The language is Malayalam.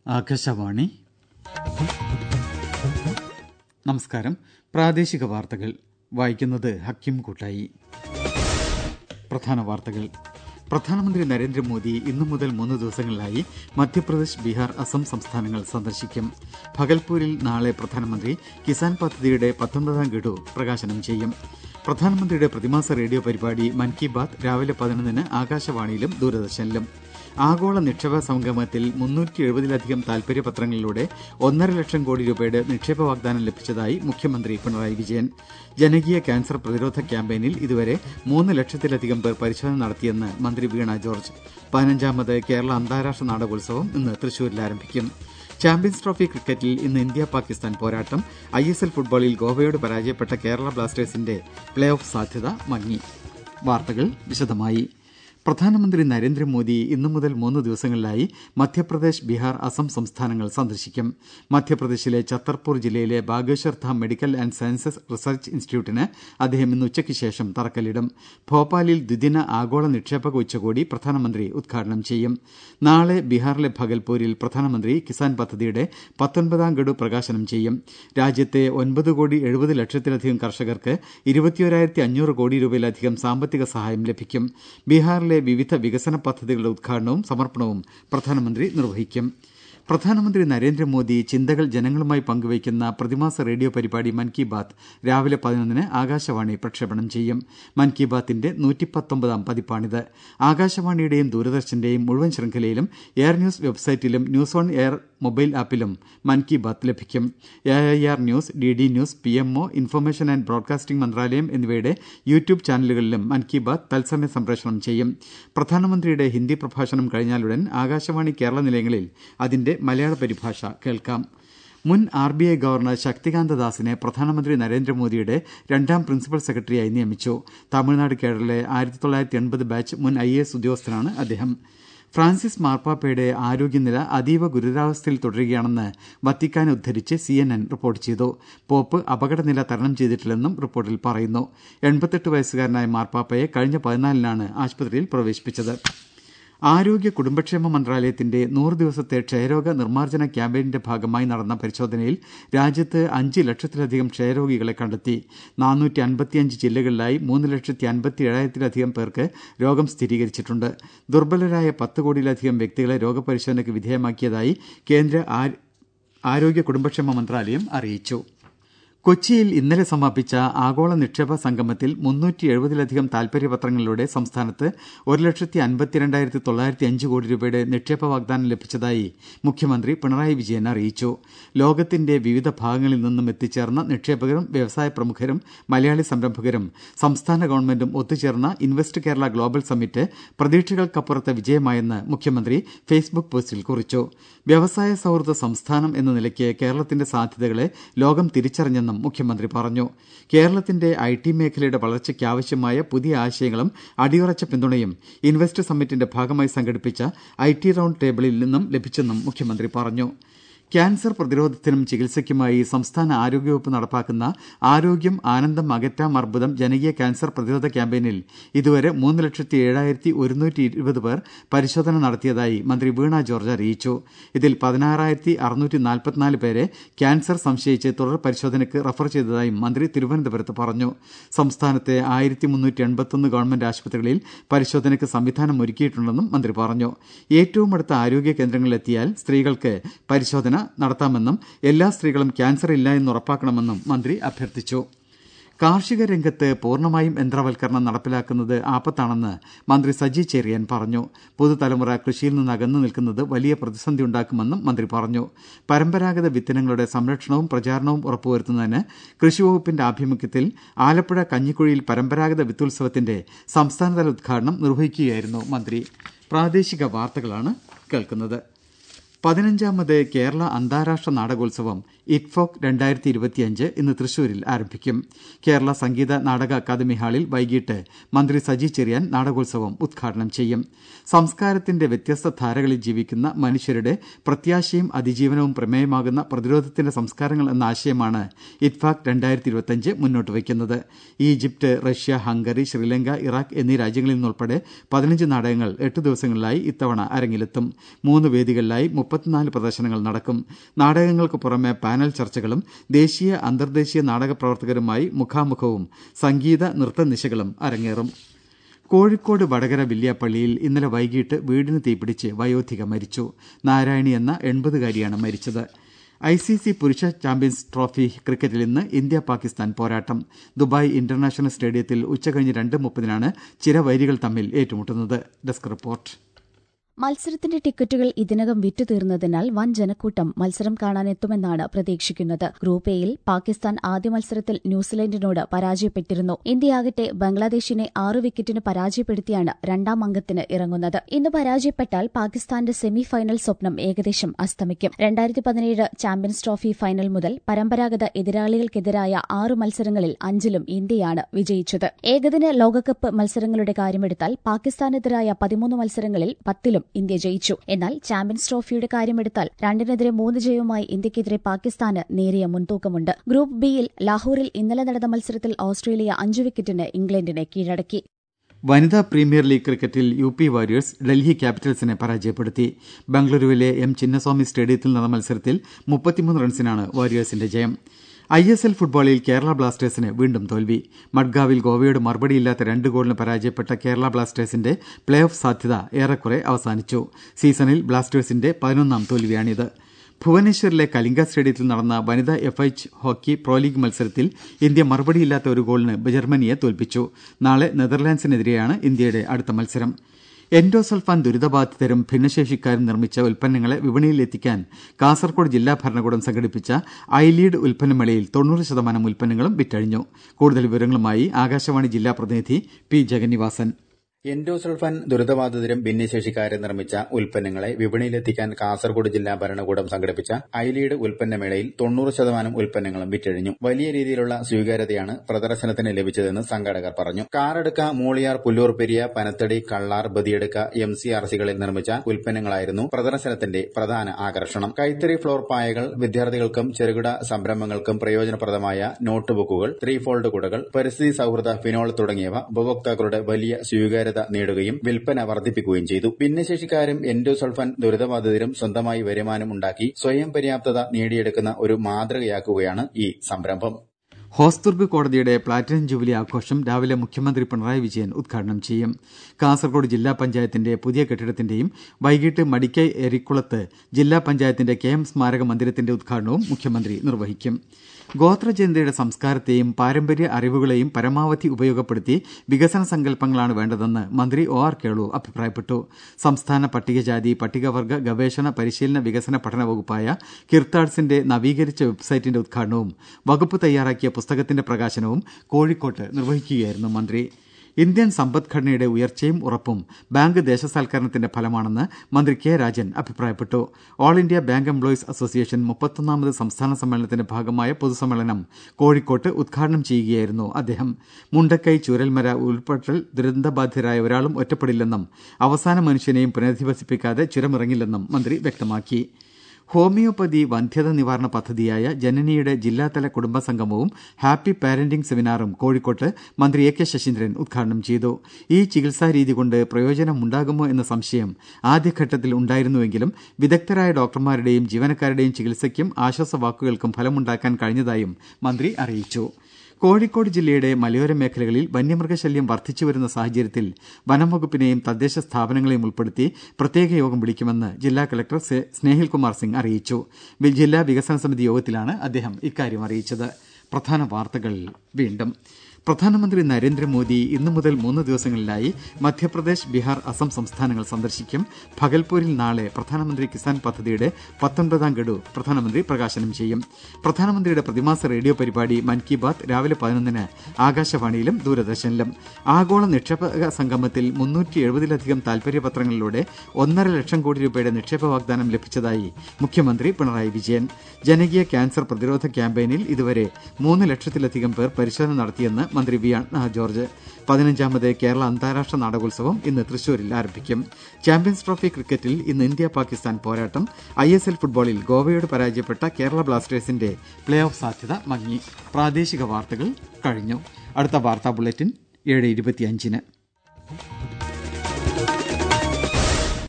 ആകാശവാണി നമസ്കാരം പ്രാദേശിക വാർത്തകൾ വായിക്കുന്നത് ഹക്കിം കൂട്ടായി പ്രധാന വാർത്തകൾ പ്രധാനമന്ത്രി നരേന്ദ്രമോദി ഇന്നു മുതൽ മൂന്ന് ദിവസങ്ങളിലായി മധ്യപ്രദേശ് ബീഹാർ അസം സംസ്ഥാനങ്ങൾ സന്ദർശിക്കും ഭഗൽപൂരിൽ നാളെ പ്രധാനമന്ത്രി കിസാൻ പദ്ധതിയുടെ പത്തൊൻപതാം ഗഡു പ്രകാശനം ചെയ്യും പ്രധാനമന്ത്രിയുടെ പ്രതിമാസ റേഡിയോ പരിപാടി മൻ കി ബാത് രാവിലെ പതിനൊന്നിന് ആകാശവാണിയിലും ദൂരദർശനിലും ആഗോള നിക്ഷേപ സംഗമത്തിൽ മുന്നൂറ്റി എഴുപതിലധികം താൽപര്യപത്രങ്ങളിലൂടെ ഒന്നര ലക്ഷം കോടി രൂപയുടെ നിക്ഷേപ വാഗ്ദാനം ലഭിച്ചതായി മുഖ്യമന്ത്രി പിണറായി വിജയൻ ജനകീയ ക്യാൻസർ പ്രതിരോധ ക്യാമ്പയിനിൽ ഇതുവരെ മൂന്ന് ലക്ഷത്തിലധികം പേർ പരിശോധന നടത്തിയെന്ന് മന്ത്രി വീണ ജോർജ് പതിനഞ്ചാമത് കേരള അന്താരാഷ്ട്ര നാടകോത്സവം ഇന്ന് തൃശൂരിൽ ആരംഭിക്കും ചാമ്പ്യൻസ് ട്രോഫി ക്രിക്കറ്റിൽ ഇന്ന് ഇന്ത്യ പാകിസ്ഥാൻ പോരാട്ടം ഐ എസ് എൽ ഫുട്ബോളിൽ ഗോവയോട് പരാജയപ്പെട്ട കേരള ബ്ലാസ്റ്റേഴ്സിന്റെ പ്ലേ ഓഫ് സാധ്യത മങ്ങി വാർത്തകൾ വിശദമായി പ്രധാനമന്ത്രി നരേന്ദ്രമോദി ഇന്നു മുതൽ മൂന്ന് ദിവസങ്ങളിലായി മധ്യപ്രദേശ് ബീഹാർ അസം സംസ്ഥാനങ്ങൾ സന്ദർശിക്കും മധ്യപ്രദേശിലെ ഛത്തർപൂർ ജില്ലയിലെ Bageshwar Dham medical and sciences research ഇൻസ്റ്റിറ്റ്യൂട്ടിന് അദ്ദേഹം ഇന്ന് ഉച്ചയ്ക്ക് ശേഷം തറക്കല്ലിടും ഭോപ്പാലിൽ ദ്വിദിന ആഗോള നിക്ഷേപക ഉച്ചകോടി പ്രധാനമന്ത്രി ഉദ്ഘാടനം ചെയ്യും നാളെ ബീഹാറിലെ ഭഗൽപൂരിൽ പ്രധാനമന്ത്രി കിസാൻ പദ്ധതിയുടെ പത്തൊൻപതാം ഗഡു പ്രകാശനം ചെയ്യും രാജ്യത്തെ ഒൻപത് കോടി എഴുപത് ലക്ഷത്തിലധികം കർഷകർക്ക് ഇരുപത്തിയൊരായിരത്തി അഞ്ഞൂറ് കോടി രൂപയിലധികം സാമ്പത്തിക സഹായം ലഭിക്കും ബീഹാറിലെ വിവിധ വികസന പദ്ധതികളുടെ ഉദ്ഘാടനവും സമർപ്പണവും പ്രധാനമന്ത്രി നിർവഹിക്കും പ്രധാനമന്ത്രി നരേന്ദ്രമോദി ചിന്തകൾ ജനങ്ങളുമായി പങ്കുവയ്ക്കുന്ന പ്രതിമാസ റേഡിയോ പരിപാടി മൻ കി ബാത് രാവിലെ പതിനൊന്നിന് ആകാശവാണി പ്രക്ഷേപണം ചെയ്യും മൻ കി ബാത്തിന്റെ നൂറ്റിപ്പത്തൊമ്പതാം പതിപ്പാണിത് ആകാശവാണിയുടെയും ദൂരദർശന്റെയും മുഴുവൻ ശൃംഖലയിലും എയർ ന്യൂസ് വെബ്സൈറ്റിലും ന്യൂസ് ഓൺ എയർ മൊബൈൽ ആപ്പിലും മൻ കി ബാത് ലഭിക്കും A I R news D D news P M O information and broadcasting മന്ത്രാലയം എന്നിവയുടെ യൂട്യൂബ് ചാനലുകളിലും മൻ കി ബാത് തത്സമയ സംപ്രേഷണം ചെയ്യും പ്രധാനമന്ത്രിയുടെ ഹിന്ദി പ്രഭാഷണം കഴിഞ്ഞാലുടൻ ആകാശവാണി കേരള നിലയങ്ങളിൽ അതിന്റെ മലയാള പരിഭാഷ കേൾക്കാം മുൻ R B I governor Shaktikanta ദാസിനെ പ്രധാനമന്ത്രി നരേന്ദ്രമോദിയുടെ രണ്ടാം പ്രിൻസിപ്പൽ സെക്രട്ടറിയായി നിയമിച്ചു തമിഴ്നാട് കേഡറിലെ ആയിരത്തി തൊള്ളായിരത്തി എൺപത് ബാച്ച് മുൻ ഐ എ എസ് ഉദ്യോഗസ്ഥനാണ് അദ്ദേഹം ഫ്രാൻസിസ് മാർപ്പാപ്പയുടെ ആരോഗ്യനില അതീവ ഗുരുതരാവസ്ഥയിൽ തുടരുകയാണെന്ന് വത്തിക്കാനെ ഉദ്ധരിച്ച് സി എൻ എൻ റിപ്പോർട്ട് ചെയ്തു പോപ്പ് അപകടനില തരണം ചെയ്തിട്ടില്ലെന്നും റിപ്പോർട്ടിൽ പറയുന്നു എൺപത്തെട്ട് വയസ്സുകാരനായ മാർപ്പാപ്പയെ കഴിഞ്ഞ പതിനാലിനാണ് ആശുപത്രിയിൽ പ്രവേശിപ്പിച്ചത് ആരോഗ്യ കുടുംബക്ഷേമ മന്ത്രാലയത്തിന്റെ നൂറ് ദിവസത്തെ ക്ഷയരോഗ നിർമ്മാർജ്ജന ക്യാമ്പയിനിന്റെ ഭാഗമായി നടന്ന പരിശോധനയിൽ രാജ്യത്ത് അഞ്ച് ലക്ഷത്തിലധികം ക്ഷയരോഗികളെ കണ്ടെത്തി നാനൂറ്റി അൻപത്തിയഞ്ച് ജില്ലകളിലായി മൂന്ന് ലക്ഷത്തി അൻപത്തി ഏഴായിരത്തിലധികം പേർക്ക് രോഗം സ്ഥിരീകരിച്ചിട്ടുണ്ട് ദുർബലരായ പത്ത് കോടിയിലധികം വ്യക്തികളെ രോഗപരിശോധനയ്ക്ക് വിധേയമാക്കിയതായി കേന്ദ്ര ആരോഗ്യ കുടുംബക്ഷേമ മന്ത്രാലയം അറിയിച്ചു കൊച്ചിയിൽ ഇന്നലെ സമാപിച്ച ആഗോള നിക്ഷേപ സംഗമത്തിൽ മുന്നൂറ്റി എഴുപതിലധികം താൽപര്യപത്രങ്ങളിലൂടെ സംസ്ഥാനത്ത് ഒരു ലക്ഷത്തി അൻപത്തിരണ്ടായിരത്തി തൊള്ളായിരത്തി അഞ്ച് കോടി രൂപയുടെ നിക്ഷേപ വാഗ്ദാനം ലഭിച്ചതായി മുഖ്യമന്ത്രി പിണറായി വിജയൻ അറിയിച്ചു ലോകത്തിന്റെ വിവിധ ഭാഗങ്ങളിൽ നിന്നും എത്തിച്ചേർന്ന നിക്ഷേപകരും വ്യവസായ പ്രമുഖരും മലയാളി സംരംഭകരും സംസ്ഥാന ഗവൺമെന്റും ഒത്തുചേർന്ന ഇൻവെസ്റ്റ് കേരള ഗ്ലോബൽ സമ്മിറ്റ് പ്രതീക്ഷകൾക്കപ്പുറത്തെ വിജയമായെന്ന് മുഖ്യമന്ത്രി ഫേസ്ബുക്ക് പോസ്റ്റിൽ കുറിച്ചു വ്യവസായ സൌഹൃദ സംസ്ഥാനം എന്ന നിലയ്ക്ക് കേരളത്തിന്റെ സാധ്യതകളെ ലോകം തിരിച്ചറിഞ്ഞെന്നും മുഖ്യമന്ത്രി പറഞ്ഞു കേരളത്തിന്റെ ഐ ടി മേഖലയുടെ വളർച്ചയ്ക്കാവശ്യമായ പുതിയ ആശയങ്ങളും അടിയുറച്ച പിന്തുണയും ഇൻവെസ്റ്റ് സമ്മിറ്റിന്റെ ഭാഗമായി സംഘടിപ്പിച്ച ഐ ടി റൌണ്ട് ടേബിളിൽ നിന്നും ലഭിച്ചെന്നും മുഖ്യമന്ത്രി പറഞ്ഞു ക്യാൻസർ പ്രതിരോധത്തിനും ചികിത്സയ്ക്കുമായി സംസ്ഥാന ആരോഗ്യവകുപ്പ് നടപ്പാക്കുന്ന ആരോഗ്യം ആനന്ദം അകറ്റാം അർബുദം ജനകീയ ക്യാൻസർ പ്രതിരോധ ക്യാമ്പയിനിൽ ഇതുവരെ മൂന്ന് ലക്ഷത്തി ഏഴായിരത്തി ഒരുന്നൂറ്റി ഇരുപത് പേർ പരിശോധന നടത്തിയതായി മന്ത്രി വീണ ജോർജ് അറിയിച്ചു ഇതിൽ പതിനാറായിരത്തി അറുന്നൂറ്റി നാൽപ്പത്തിനാല് പേരെ ക്യാൻസർ സംശയിച്ച് തുടർ പരിശോധനയ്ക്ക് റഫർ ചെയ്തതായും മന്ത്രി തിരുവനന്തപുരത്ത് പറഞ്ഞു സംസ്ഥാനത്തെ ആയിരത്തി മുന്നൂറ്റി എൺപത്തൊന്ന് ഗവൺമെന്റ് ആശുപത്രികളിൽ പരിശോധനയ്ക്ക് സംവിധാനം ഒരുക്കിയിട്ടുണ്ടെന്നും മന്ത്രി പറഞ്ഞു ഏറ്റവും അടുത്ത ആരോഗ്യ കേന്ദ്രങ്ങളിലെത്തിയാൽ സ്ത്രീകൾക്ക് പരിശോധന നടത്താമെന്നും എല്ലാ സ്ത്രീകളും ക്യാൻസർ ഇല്ല എന്ന് ഉറപ്പാക്കണമെന്നും മന്ത്രി അഭ്യർത്ഥിച്ചു കാർഷിക രംഗത്ത് പൂർണ്ണമായും യന്ത്രവൽക്കരണം നടപ്പിലാക്കുന്നത് ആപത്താണെന്ന് മന്ത്രി സജി ചെറിയാൻ പറഞ്ഞു പുതുതലമുറ കൃഷിയിൽ നിന്ന് അകന്നു നിൽക്കുന്നത് വലിയ പ്രതിസന്ധി ഉണ്ടാക്കുമെന്നും മന്ത്രി പറഞ്ഞു പരമ്പരാഗത വിത്തിനങ്ങളുടെ സംരക്ഷണവും പ്രചാരണവും ഉറപ്പുവരുത്തുന്നതിന് കൃഷിവകുപ്പിന്റെ ആഭിമുഖ്യത്തിൽ ആലപ്പുഴ കഞ്ഞിക്കുഴിയിൽ പരമ്പരാഗത വിത്തുത്സവത്തിന്റെ സംസ്ഥാനതല ഉദ്ഘാടനം നിർവഹിക്കുകയായിരുന്നു മന്ത്രി പ്രാദേശിക വാർത്തകളാണ് കേൾക്കുന്നത് പതിനഞ്ചാമത് കേരള അന്താരാഷ്ട്ര നാടകോത്സവം ഇറ്റ്ഫോക് രണ്ടായിരത്തി ഇരുപത്തിയഞ്ച് ഇന്ന് തൃശൂരിൽ ആരംഭിക്കും കേരള സംഗീത നാടക അക്കാദമി ഹാളിൽ വൈകിട്ട് മന്ത്രി സജി ചെറിയാൻ നാടകോത്സവം ഉദ്ഘാടനം ചെയ്യും സംസ്കാരത്തിന്റെ വ്യത്യസ്ത ധാരകളിൽ ജീവിക്കുന്ന മനുഷ്യരുടെ പ്രത്യാശയും അതിജീവനവും പ്രമേയമാകുന്ന പ്രതിരോധത്തിന്റെ സംസ്കാരങ്ങൾ എന്ന ആശയമാണ് ഇറ്റ്ഫാക് രണ്ടായിരത്തി ഇരുപത്തിയഞ്ച് മുന്നോട്ട് വയ്ക്കുന്നത് Egypt Russia Hungary Sri Lanka Iraq എന്നീ രാജ്യങ്ങളിൽ നിന്നുൾപ്പെടെ പതിനഞ്ച് നാടകങ്ങൾ എട്ട് ദിവസങ്ങളിലായി ഇത്തവണ അരങ്ങിലെത്തും മൂന്ന് വേദികളിലായി മുപ്പത്തി മുപ്പത്തിനാല് പ്രദർശനങ്ങൾ നടക്കും നാടകങ്ങൾക്ക് പുറമെ പാനൽ ചർച്ചകളും ദേശീയ അന്തർദേശീയ നാടക പ്രവർത്തകരുമായി മുഖാമുഖവും സംഗീത നൃത്ത നിശകളും അരങ്ങേറും കോഴിക്കോട് വടകര വില്യാപ്പള്ളിയിൽ ഇന്നലെ വൈകിട്ട് വീടിന് തീപിടിച്ച് വയോധിക മരിച്ചു നാരായണി എന്ന എൺപതുകാരിയാണ് മരിച്ചത് ഐ സി സി പുരുഷ ചാമ്പ്യൻസ് ട്രോഫി ക്രിക്കറ്റിൽ ഇന്ന് ഇന്ത്യ പാകിസ്ഥാൻ പോരാട്ടം ദുബായ് ഇന്റർനാഷണൽ സ്റ്റേഡിയത്തിൽ ഉച്ചകഴിഞ്ഞ് രണ്ട് മുപ്പതിനാണ് ചിരവൈരികൾ തമ്മിൽ ഏറ്റുമുട്ടുന്നത് ഡെസ്ക് റിപ്പോർട്ട് മത്സരത്തിന്റെ ടിക്കറ്റുകൾ ഇതിനകം വിറ്റുതീർന്നതിനാൽ വൻ ജനക്കൂട്ടം മത്സരം കാണാനെത്തുമെന്നാണ് പ്രതീക്ഷിക്കുന്നത് ഗ്രൂപ്പ് എയിൽ പാകിസ്ഥാൻ ആദ്യ മത്സരത്തിൽ ന്യൂസിലൻഡിനോട് പരാജയപ്പെട്ടിരുന്നു ഇന്ത്യയാകട്ടെ ബംഗ്ലാദേശിനെ ആറ് വിക്കറ്റിന് പരാജയപ്പെടുത്തിയാണ് രണ്ടാം അംഗത്തിന് ഇറങ്ങുന്നത് ഇന്ന് പരാജയപ്പെട്ടാൽ പാകിസ്ഥാന്റെ സെമി ഫൈനൽ സ്വപ്നം ഏകദേശം അസ്തമിക്കും രണ്ടായിരത്തി പതിനേഴ് ചാമ്പ്യൻസ് ട്രോഫി ഫൈനൽ മുതൽ പരമ്പരാഗത എതിരാളികൾക്കെതിരായ ആറ് മത്സരങ്ങളിൽ അഞ്ചിലും ഇന്ത്യയാണ് വിജയിച്ചത് ഏകദിന ലോകകപ്പ് മത്സരങ്ങളുടെ കാര്യമെടുത്താൽ പാകിസ്ഥാനെതിരായ പതിമൂന്ന് മത്സരങ്ങളിൽ പത്തിലും ഇന്ത്യ ജയിച്ചു എന്നാൽ ചാമ്പ്യൻസ് ട്രോഫിയുടെ കാര്യമെടുത്താൽ രണ്ടിനെതിരെ മൂന്ന് ജയവുമായി ഇന്ത്യക്കെതിരെ പാകിസ്ഥാന് നേരിയ മുൻതൂക്കമുണ്ട് ഗ്രൂപ്പ് ബിയിൽ ലാഹോറിൽ ഇന്നലെ നടന്ന മത്സരത്തിൽ ഓസ്ട്രേലിയ അഞ്ചു വിക്കറ്റിന് ഇംഗ്ലണ്ടിനെ കീഴടക്കി വനിതാ പ്രീമിയർ ലീഗ് ക്രിക്കറ്റിൽ യു പി വാരിയേഴ്സ് ഡൽഹി ക്യാപിറ്റൽസിനെ പരാജയപ്പെടുത്തി ബംഗളൂരുവിലെ എം ചിന്നസ്വാമി സ്റ്റേഡിയത്തിൽ നടന്ന മത്സരത്തിൽ മുപ്പത്തിമൂന്ന് റൺസിനാണ് വാരിയേഴ്സിന്റെ ജയം ഐ എസ് എൽ ഫുട്ബോളിൽ കേരള ബ്ലാസ്റ്റേഴ്സിന് വീണ്ടും തോൽവി മഡ്ഗാവിൽ ഗോവയോട് മറുപടിയില്ലാത്ത രണ്ട് ഗോളിന് പരാജയപ്പെട്ട കേരള ബ്ലാസ്റ്റേഴ്സിന്റെ പ്ലേ ഓഫ് സാധ്യത ഏറെക്കുറെ അവസാനിച്ചു സീസണിൽ ബ്ലാസ്റ്റേഴ്സിന്റെ പതിനൊന്നാം തോൽവിയാണിത് ഭുവനേശ്വറിലെ കലിംഗ സ്റ്റേഡിയത്തിൽ നടന്ന വനിതാ F H hockey pro league മത്സരത്തിൽ ഇന്ത്യ മറുപടിയില്ലാത്ത ഒരു ഗോളിന് ജർമ്മനിയെ തോൽപ്പിച്ചു നാളെ നെതർലാൻഡ്സിനെതിരെയാണ് ഇന്ത്യയുടെ അടുത്ത മത്സരം എൻഡോസൾഫാൻ ദുരിതബാധിതരും ഭിന്നശേഷിക്കാരും നിർമ്മിച്ച ഉൽപ്പന്നങ്ങളെ വിപണിയിലെത്തിക്കാൻ കാസർകോട് ജില്ലാ ഭരണകൂടം സംഘടിപ്പിച്ച ഐ ലീഡ് ഉൽപ്പന്നമേളയിൽ തൊണ്ണൂറ് ശതമാനം ഉൽപ്പന്നങ്ങളും വിറ്റഴിഞ്ഞു കൂടുതൽ വിവരങ്ങളുമായി ആകാശവാണി ജില്ലാ പ്രതിനിധി പി ജഗന്നിവാസൻ എൻഡോസൾഫാൻ ദുരിതബാധിതരും ഭിന്നശേഷിക്കാരെ നിർമ്മിച്ച ഉൽപ്പന്നങ്ങളെ വിപണിയിലെത്തിക്കാൻ കാസർഗോഡ് ജില്ലാ ഭരണകൂടം സംഘടിപ്പിച്ച ഐലീഡ് ഉൽപ്പന്നമേളയിൽ തൊണ്ണൂറ് ശതമാനം ഉൽപ്പന്നങ്ങളും വിറ്റഴിഞ്ഞു വലിയ രീതിയിലുള്ള സ്വീകാര്യതയാണ് പ്രദർശനത്തിന് ലഭിച്ചതെന്ന് സംഘാടകർ പറഞ്ഞു Karadka Muliyar Pullur Periya Panathady Kallar Badiyadka M C R സികളിൽ നിർമ്മിച്ച ഉൽപ്പന്നങ്ങളായിരുന്നു പ്രദർശനത്തിന്റെ പ്രധാന ആകർഷണം കൈത്തറി ഫ്ലോർ പായകൾ വിദ്യാർത്ഥികൾക്കും ചെറുകിട സംരംഭങ്ങൾക്കും പ്രയോജനപ്രദമായ നോട്ട് ബുക്കുകൾ ത്രീ ഫോൾഡ് കുടകൾ പരിസ്ഥിതി സൌഹൃദ ഫിനോൾ തുടങ്ങിയവ ഉപഭോക്താക്കളുടെ വലിയ സ്വീകാര്യത നേടുകയും വിൽപ്പന വർദ്ധിപ്പിക്കുകയും ചെയ്തു ഭിന്നശേഷിക്കാരും എൻഡോസൾഫാൻ ദുരിതബാധിതരും സ്വന്തമായി വരുമാനം ഉണ്ടാക്കി സ്വയം പര്യാപ്തത നേടിയെടുക്കുന്ന ഒരു മാതൃകയാക്കുകയാണ് ഈ സംരംഭം ഹോസ്ദുർഗ് കോടതിയുടെ പ്ലാറ്റിനം ജൂബിലി ആഘോഷം രാവിലെ മുഖ്യമന്ത്രി പിണറായി വിജയൻ ഉദ്ഘാടനം ചെയ്യും കാസർകോട് ജില്ലാ പഞ്ചായത്തിന്റെ പുതിയ കെട്ടിടത്തിന്റെയും വൈകിട്ട് മടിക്കൈ എരിക്കുളത്ത് ജില്ലാ പഞ്ചായത്തിന്റെ കെ എം സ്മാരക മന്ദിരത്തിന്റെ ഉദ്ഘാടനവും മുഖ്യമന്ത്രി നിർവഹിക്കും ഗോത്രജനതയുടെ സംസ്കാരത്തെയും പാരമ്പര്യ അറിവുകളെയും പരമാവധി ഉപയോഗപ്പെടുത്തി വികസന സങ്കല്പങ്ങളാണ് വേണ്ടതെന്ന് മന്ത്രി ഒ ആർ കേളു അഭിപ്രായപ്പെട്ടു സംസ്ഥാന പട്ടികജാതി പട്ടികവർഗ ഗവേഷണ പരിശീലന വികസന പഠന വകുപ്പായ കിർത്താഡ്സിന്റെ നവീകരിച്ച വെബ്സൈറ്റിന്റെ ഉദ്ഘാടനവും വകുപ്പ് തയ്യാറാക്കിയ പുസ്തകത്തിന്റെ പ്രകാശനവും കോഴിക്കോട്ട് നിർവഹിക്കുകയായിരുന്നു മന്ത്രി ഇന്ത്യൻ സമ്പദ്ഘടനയുടെ ഉയർച്ചയും ഉറപ്പും ബാങ്ക് ദേശസാൽക്കരണത്തിന്റെ ഫലമാണെന്ന് മന്ത്രി കെ രാജൻ അഭിപ്രായപ്പെട്ടു all India bank employees association മുപ്പത്തൊന്നാമത് സംസ്ഥാന സമ്മേളനത്തിന്റെ ഭാഗമായ പൊതുസമ്മേളനം കോഴിക്കോട്ട് ഉദ്ഘാടനം ചെയ്യുകയായിരുന്നു അദ്ദേഹം മുണ്ടക്കൈ ചൂരൽമര ഉൾപ്പെട്ടൽ ദുരന്തബാധിതരായ ഒരാളും ഒറ്റപ്പെടില്ലെന്നും അവസാന മനുഷ്യനെയും പുനരധിവസിപ്പിക്കാതെ ചുരമിറങ്ങില്ലെന്നും മന്ത്രി വ്യക്തമാക്കി ഹോമിയോപ്പതി വന്ധ്യത നിവാരണ പദ്ധതിയായ ജനനിയുടെ ജില്ലാതല കുടുംബസംഗമവും ഹാപ്പി പാരന്റിംഗ് സെമിനാറും കോഴിക്കോട്ട് മന്ത്രി എ കെ ശശീന്ദ്രൻ ഉദ്ഘാടനം ചെയ്തു ഈ ചികിത്സാരീതി കൊണ്ട് പ്രയോജനമുണ്ടാകുമോ എന്ന സംശയം ആദ്യഘട്ടത്തിൽ ഉണ്ടായിരുന്നുവെങ്കിലും വിദഗ്ധരായ ഡോക്ടർമാരുടെയും ജീവനക്കാരുടെയും ചികിത്സയ്ക്കും ആശ്വാസവാക്കുകൾക്കും ഫലമുണ്ടാക്കാൻ കഴിഞ്ഞതായും മന്ത്രി അറിയിച്ചു കോഴിക്കോട് ജില്ലയുടെ മലയോര മേഖലകളിൽ വന്യമൃഗശല്യം വർദ്ധിച്ചുവരുന്ന സാഹചര്യത്തിൽ വനംവകുപ്പിനെയും തദ്ദേശ സ്ഥാപനങ്ങളെയും ഉൾപ്പെടുത്തി പ്രത്യേക യോഗം വിളിക്കുമെന്ന് ജില്ലാ കലക്ടർ സ്നേഹിൽ കുമാർ സിംഗ് അറിയിച്ചു ജില്ലാ വികസന സമിതി യോഗത്തിലാണ് അദ്ദേഹം ഇക്കാര്യം അറിയിച്ചത് പ്രധാന വാർത്തകൾ വീണ്ടും പ്രധാനമന്ത്രി നരേന്ദ്രമോദി ഇന്നു മുതൽ മൂന്ന് ദിവസങ്ങളിലായി മധ്യപ്രദേശ് ബീഹാർ അസം സംസ്ഥാനങ്ങൾ സന്ദർശിക്കും ഭഗൽപൂരിൽ നാളെ പ്രധാനമന്ത്രി കിസാൻ പദ്ധതിയുടെ പത്തൊൻപതാം ഗഡു പ്രധാനമന്ത്രി പ്രകാശനം ചെയ്യും പ്രധാനമന്ത്രിയുടെ പ്രതിമാസ റേഡിയോ പരിപാടി മൻ കി ബാത്ത് രാവിലെ പതിനൊന്നിന് ആകാശവാണിയിലും ദൂരദർശനിലും ആഗോള നിക്ഷേപക സംഗമത്തിൽ മുന്നൂറ്റി എഴുപതിലധികം താൽപര്യപത്രങ്ങളിലൂടെ ഒന്നര ലക്ഷം കോടി രൂപയുടെ നിക്ഷേപ വാഗ്ദാനം ലഭിച്ചതായി മുഖ്യമന്ത്രി പിണറായി വിജയൻ ജനകീയ ക്യാൻസർ പ്രതിരോധ ക്യാമ്പയിനിൽ ഇതുവരെ മൂന്ന് ലക്ഷത്തിലധികം പേർ പരിശോധന നടത്തിയെന്ന് മന്ത്രി വി അണ്ണ ജോർജ് പതിനഞ്ചാമത് കേരള അന്താരാഷ്ട്ര നാടകോത്സവം ഇന്ന് തൃശൂരിൽ ആരംഭിക്കും ചാമ്പ്യൻസ് ട്രോഫി ക്രിക്കറ്റിൽ ഇന്ന് ഇന്ത്യ പാകിസ്ഥാൻ പോരാട്ടം ഐ എസ് എൽ ഫുട്ബോളിൽ ഗോവയോട് പരാജയപ്പെട്ട കേരള ബ്ലാസ്റ്റേഴ്സിന്റെ പ്ലേ ഓഫ് സാധ്യത മങ്ങി പ്രാദേശിക വാർത്തകൾ കഴിഞ്ഞു അടുത്ത വാർത്താ ബുള്ളറ്റിൻ ഏഴ് ഇരുപത്തിയഞ്ചിന്